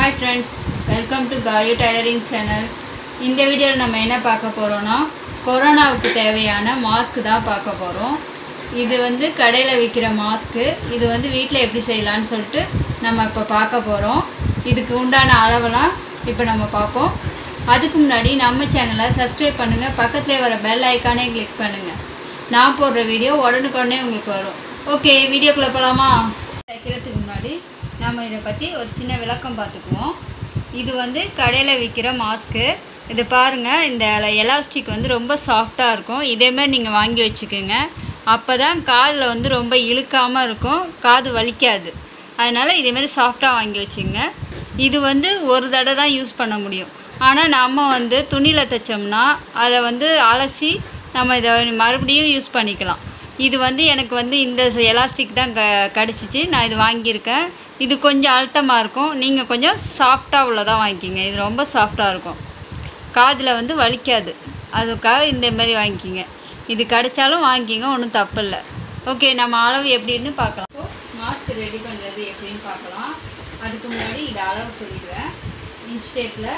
Hi friends welcome to Kayu tailoring channel இந்த வீடியோவில் நம்ம என்ன பார்க்க போகிறோன்னா கொரோனாவுக்கு தேவையான மாஸ்க் தான் பார்க்க போகிறோம் இது வந்து கடையில் விற்கிற மாஸ்க்கு இது வந்து வீட்டில் எப்படி செய்யலான்னு சொல்லிட்டு நம்ம இப்போ பார்க்க போகிறோம் இதுக்கு உண்டான அளவெல்லாம் இப்போ நம்ம பார்ப்போம் அதுக்கு முன்னாடி நம்ம சேனலை சப்ஸ்கிரைப் பண்ணுங்கள் பக்கத்துலேயே வர பெல் ஐக்கானே கிளிக் பண்ணுங்கள் நான் போடுற வீடியோ உடனுக்குடனே உங்களுக்கு வரும் ஓகே வீடியோக்குள்ளே போகலாமா தைக்கிறதுக்கு முன்னாடி நம்ம இதை பற்றி ஒரு சின்ன விளக்கம் பார்த்துக்குவோம் இது வந்து கடையில் விற்கிற மாஸ்க்கு இது பாருங்கள் இந்த எலாஸ்டிக் வந்து ரொம்ப சாஃப்டாக இருக்கும் இதேமாதிரி நீங்கள் வாங்கி வச்சுக்கோங்க அப்போ தான் காதில் வந்து ரொம்ப இழுக்காமல் இருக்கும் காது வலிக்காது அதனால் இதேமாரி சாஃப்டாக வாங்கி வச்சுங்க இது வந்து ஒரு தடவை தான் யூஸ் பண்ண முடியும் ஆனால் நம்ம வந்து துணியில் தைச்சோம்னா அதை வந்து அலசி நம்ம இதை மறுபடியும் யூஸ் பண்ணிக்கலாம் இது வந்து எனக்கு வந்து இந்த எலாஸ்டிக் தான் க கிடச்சிச்சு நான் இது வாங்கியிருக்கேன் இது கொஞ்சம் அழுத்தமாக இருக்கும் நீங்கள் கொஞ்சம் சாஃப்டாக உள்ளதாக வாங்கிக்கிங்க இது ரொம்ப சாஃப்டாக இருக்கும் காதில் வந்து வலிக்காது அதுக்காக இந்த மாதிரி வாங்கிக்கிங்க இது கிடைச்சாலும் வாங்கிக்கிங்க ஒன்றும் தப்பு இல்லை ஓகே நம்ம அளவு எப்படின்னு பார்க்கலாம் இப்போ மாஸ்க் ரெடி பண்ணுறது எப்படின்னு பார்க்கலாம் அதுக்கு முன்னாடி இது அளவு சொல்லிடுவேன் இன்ச் டேப்பில்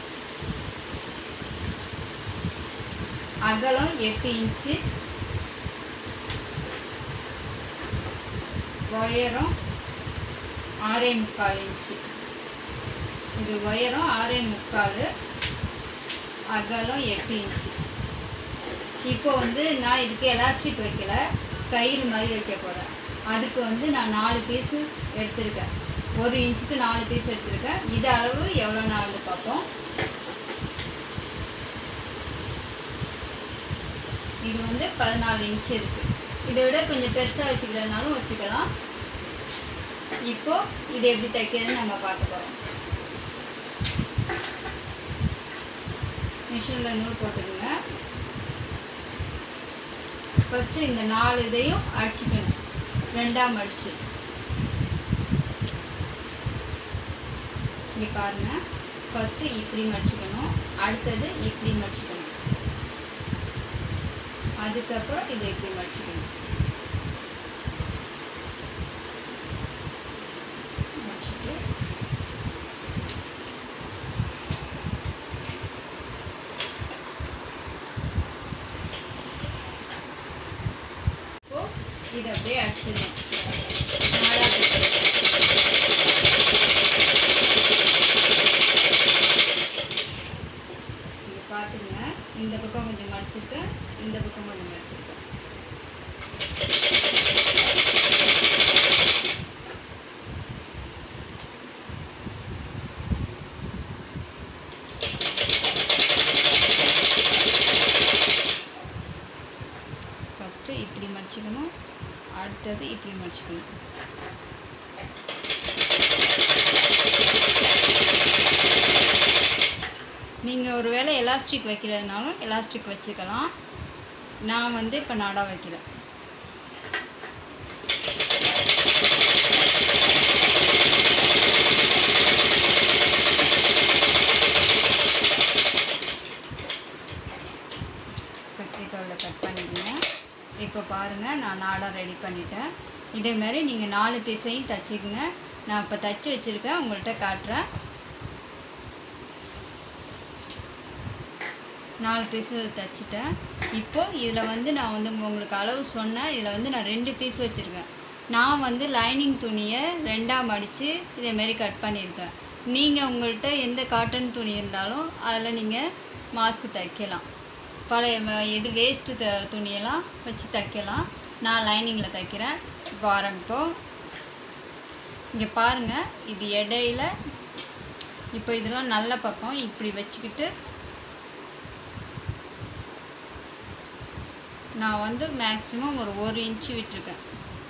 அகலம் எட்டு இன்ச்சு உயரம் ஆறே முக்கால் இன்ச்சு இது உயரம் ஆறே முக்கால் அகலம் எட்டு இன்ச்சு இப்போ வந்து நான் இதுக்கு எலாஸ்டிக் வைக்கல கயிறு மாதிரி வைக்க போகிறேன் அதுக்கு வந்து நான் நாலு பீஸு எடுத்திருக்கேன் ஒரு இன்ச்சுக்கு நாலு பீஸ் எடுத்திருக்கேன் இது அளவு எவ்வளோ நான் வந்து பார்ப்போம் இது வந்து பதினாலு இன்ச்சு இருக்குது இதை விட கொஞ்சம் பெருசாக வச்சுக்கிறதுனாலும் வச்சுக்கலாம் இப்போ இது எப்படி தைக்கிறதுன்னு நம்ம பார்க்க போகிறோம் மிஷினில் நூல் போட்டுக்கோங்க ஃபஸ்ட்டு இந்த நாலு இதையும் அடிச்சுக்கணும் ரெண்டாம் அடிச்சு இங்கே பாருங்கள் ஃபஸ்ட்டு இப்படி மடிச்சுக்கணும் அடுத்தது இப்படி மடிச்சுக்கணும் அதுக்கப்புறம் இதை இப்படி மடிச்சுக்கணும் மடிச்சுட்டு இப்போ இதை அப்படியே அடிச்சிடணும் நாலா பிரிக்கணும். இங்க பார்த்துங்க இந்த பக்கம் கொஞ்சம் மடிச்சிருக்கேன் இந்த பக்கம் கொஞ்சம் மடிச்சிருக்கேன் ஃபஸ்ட்டு இப்படி மடிச்சுக்கணும் அடுத்தது இப்படி மடிச்சுக்கணும் நீங்கள் ஒரு வேளை எலாஸ்டிக் வைக்கிறதுனாலும் எலாஸ்டிக் வச்சுக்கலாம் நான் வந்து இப்போ நாடா வைக்கிறேன் கத்திரிக்காவில் கட் பண்ணிக்கங்க இப்போ பாருங்கள் நான் நாடா ரெடி பண்ணிட்டேன் இதே மாதிரி நீங்கள் நாலு பீஸையும் தச்சுக்குங்க நான் இப்போ தச்சு வச்சுருக்கேன் உங்கள்கிட்ட காட்டுறேன் நாலு பீஸு தைச்சிட்டேன் இப்போ இதில் வந்து நான் வந்து உங்களுக்கு அளவு சொன்னேன் இதில் வந்து நான் ரெண்டு பீஸ் வச்சுருக்கேன் நான் வந்து லைனிங் துணியை ரெண்டாக மடித்து இதேமாரி கட் பண்ணியிருக்கேன் நீங்கள் உங்கள்கிட்ட எந்த காட்டன் துணி இருந்தாலும் அதில் நீங்கள் மாஸ்க் தைக்கலாம் பழைய ம- எது வேஸ்ட்டு த துணியெல்லாம் வச்சு தைக்கலாம் நான் லைனிங்கில் தைக்கிறேன் இப்போ ஆரம்பிப்போம் இங்கே பாருங்கள் இது இடையில இப்போ இதெல்லாம் நல்ல பக்கம் இப்படி வச்சுக்கிட்டு நான் வந்து மேக்ஸிமம் ஒரு ஒரு இன்ச்சு விட்டுருக்கேன்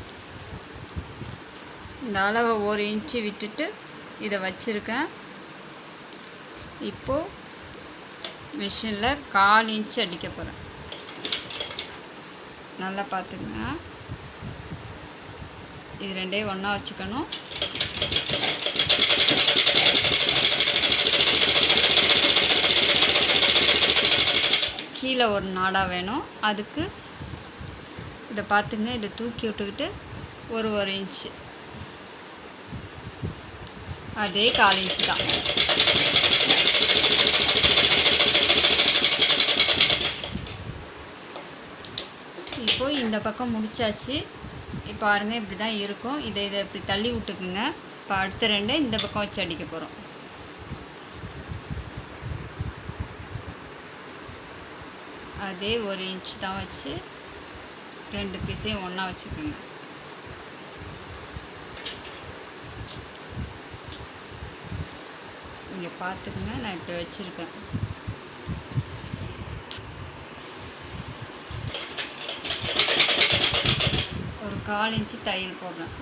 இந்த அளவை ஒரு இன்ச்சு விட்டுட்டு இதை வச்சுருக்கேன் இப்போது மிஷினில் கால் இன்ச்சு அடிக்க போகிறேன் நல்லா பார்த்துக்குங்க இது ரெண்டையும் ஒன்றா வச்சுக்கணும் கீழே ஒரு நாடா வேணும் அதுக்கு இதை பார்த்துங்க இதை தூக்கி விட்டுக்கிட்டு ஒரு ஒரு இன்ச்சு அதே கால் இன்ச் தான் இப்போ இந்த பக்கம் முடிச்சாச்சு இப்போ பாருங்க இப்படி தான் இருக்கும் இதை இதை இப்படி தள்ளி விட்டுக்குங்க இப்போ அடுத்த ரெண்டு இந்த பக்கம் வச்சு அடிக்க போகிறோம் அதே ஒரு இன்ச் தான் வச்சு ரெண்டு பீஸையும் ஒன்றா வச்சுக்கோங்க இங்கே பார்த்துக்குங்க நான் இப்படி வச்சுருக்கேன் ஒரு கால் இன்ச்சு தையல் போடுறேன்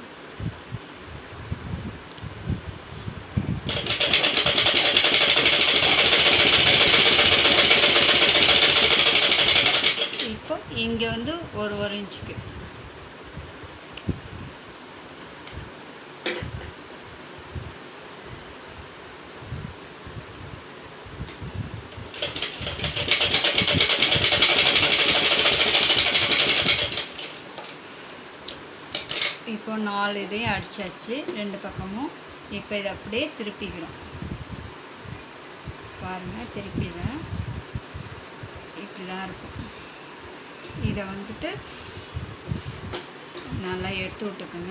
இப்போ இங்கே வந்து ஒரு ஒரு இன்ச்சுக்கு இப்போ நாலு இதையும் அடிச்சாச்சு ரெண்டு பக்கமும் இப்போ இதை அப்படியே திருப்பிக்கிறோம் பாருங்கள் திருப்பிடுறேன் இப்படி தான் இருக்கும் இதை வந்துட்டு நல்லா எடுத்து விட்டுக்குங்க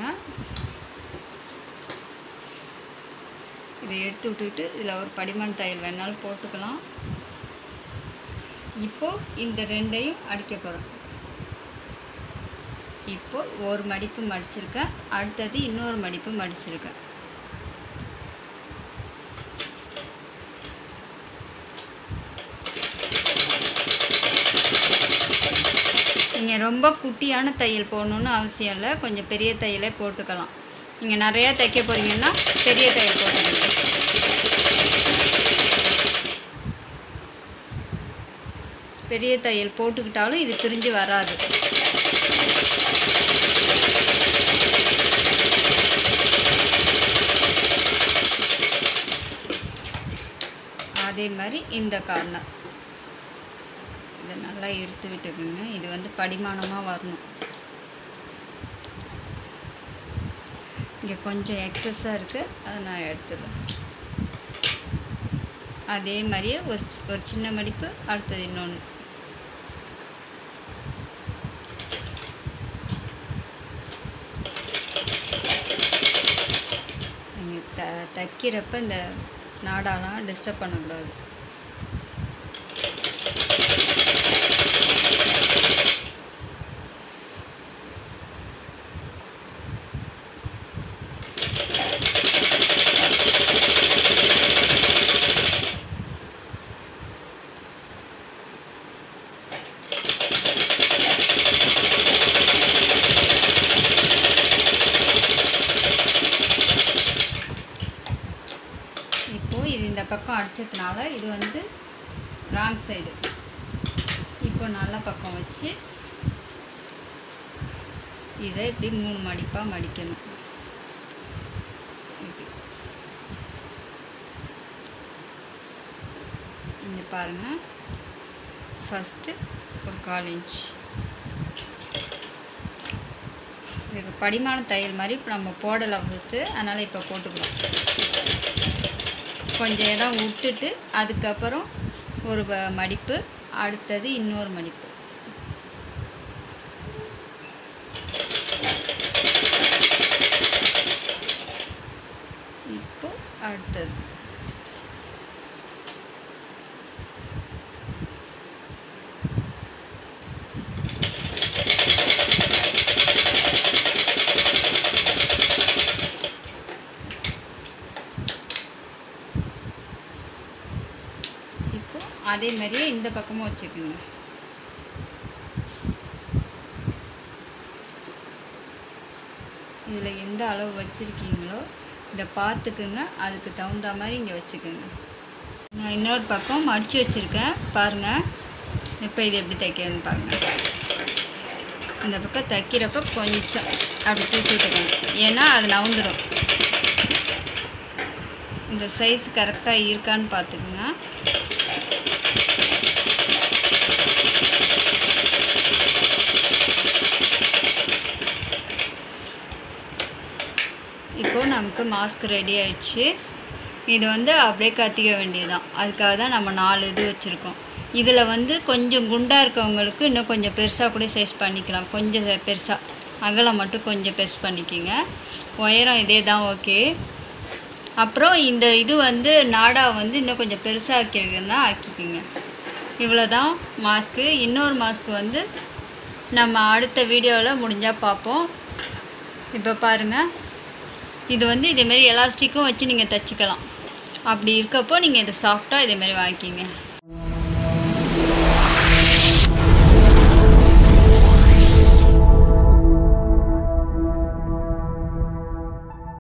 இதை எடுத்து விட்டுட்டு இதில் ஒரு படிமான் தையல் வேணாலும் போட்டுக்கலாம் இப்போ இந்த ரெண்டையும் அடிக்க போகிறோம் இப்போ ஒரு மடிப்பு மடிச்சிருக்கேன் அடுத்தது இன்னொரு மடிப்பு மடிச்சிருக்கேன் நீங்கள் ரொம்ப குட்டியான தையல் போடணுன்னு அவசியம் இல்லை கொஞ்சம் பெரிய தையலே போட்டுக்கலாம் நீங்கள் நிறையா தைக்க போகிறீங்கன்னா பெரிய தையல் போட்டுக்கணும் பெரிய தையல் போட்டுக்கிட்டாலும் இது பிரிஞ்சு வராது அதே மாதிரி இந்த கார்னர் இதை நல்லா எடுத்து விட்டுக்குங்க இது வந்து படிமானமாக வரணும் இங்கே கொஞ்சம் எக்ஸஸாக இருக்குது அதை நான் எடுத்துடுறேன் அதே மாதிரியே ஒரு சி- ஒரு சின்ன மடிப்பு அடுத்தது இன்னொன்று நீங்கள் த தைக்கிறப்ப இந்த நாடாலாம் டிஸ்டர்ப் பண்ணக்கூடாது இப்போ இது இந்த பக்கம் அடிச்சதுனால இது வந்து ராங் சைடு இப்போ நல்ல பக்கம் வச்சு இதை இப்படி மூணு மடிப்பாக மடிக்கணும் இப்படி. இங்க பாருங்க ஃபஸ்ட்டு ஒரு கால் இன்ச் இதுக்கு படிமான தையல் மாதிரி இப்போ நம்ம போடலை ஃபஸ்ட்டு அதனால் இப்போ போட்டுக்கிறோம் கொஞ்சம் இடம் விட்டுட்டு அதுக்கப்புறம் ஒரு வ- மடிப்பு அடுத்தது இன்னொரு மடிப்பு இப்போ அடுத்தது இப்போ அதே மாதிரியே இந்த பக்கமும் வச்சுக்கோங்க இதில் எந்த அளவு வச்சுருக்கீங்களோ இதை பார்த்துக்குங்க அதுக்கு தகுந்த மாதிரி இங்கே வச்சுக்கோங்க நான் இன்னொரு பக்கம் மடித்து வச்சுருக்கேன் பாருங்கள் இப்போ இது எப்படி தைக்கிறதுன்னு பாருங்கள் இந்த பக்கம் தைக்கிறப்ப கொஞ்சம் அப்படி தூக்கி விட்டுக்கணும் ஏன்னா அது நவுந்துடும் இந்த சைஸ் கரெக்டாக இருக்கான்னு பார்த்துக்குங்க இப்போ நமக்கு மாஸ்க் ரெடி ஆயிடுச்சு இது வந்து அப்படியே கத்திக்க வேண்டியதுதான் அதுக்காக தான் நம்ம நாலு இது வச்சுருக்கோம் இதில் வந்து கொஞ்சம் குண்டாக இருக்கவங்களுக்கு இன்னும் கொஞ்சம் பெருசாக கூட சைஸ் பண்ணிக்கலாம் கொஞ்சம் பெருசாக அகலம் மட்டும் கொஞ்சம் பெருசு பண்ணிக்கிங்க உயரம் இதே தான் ஓகே அப்புறம் இந்த இது வந்து நாடா வந்து இன்னும் கொஞ்சம் பெருசாக ஆக்கிருக்குன்னா ஆக்கிக்கிங்க இவ்வளோ தான் மாஸ்க்கு இன்னொரு மாஸ்க் வந்து நம்ம அடுத்த வீடியோவில் முடிஞ்சால் பார்ப்போம் இப்போ பாருங்கள் இது வந்து இதேமாரி எலாஸ்டிக்கும் வச்சு நீங்கள் தைச்சிக்கலாம் அப்படி இருக்கப்போ நீங்கள் இதை சாஃப்டாக இதேமாரி வாங்கிக்கிங்க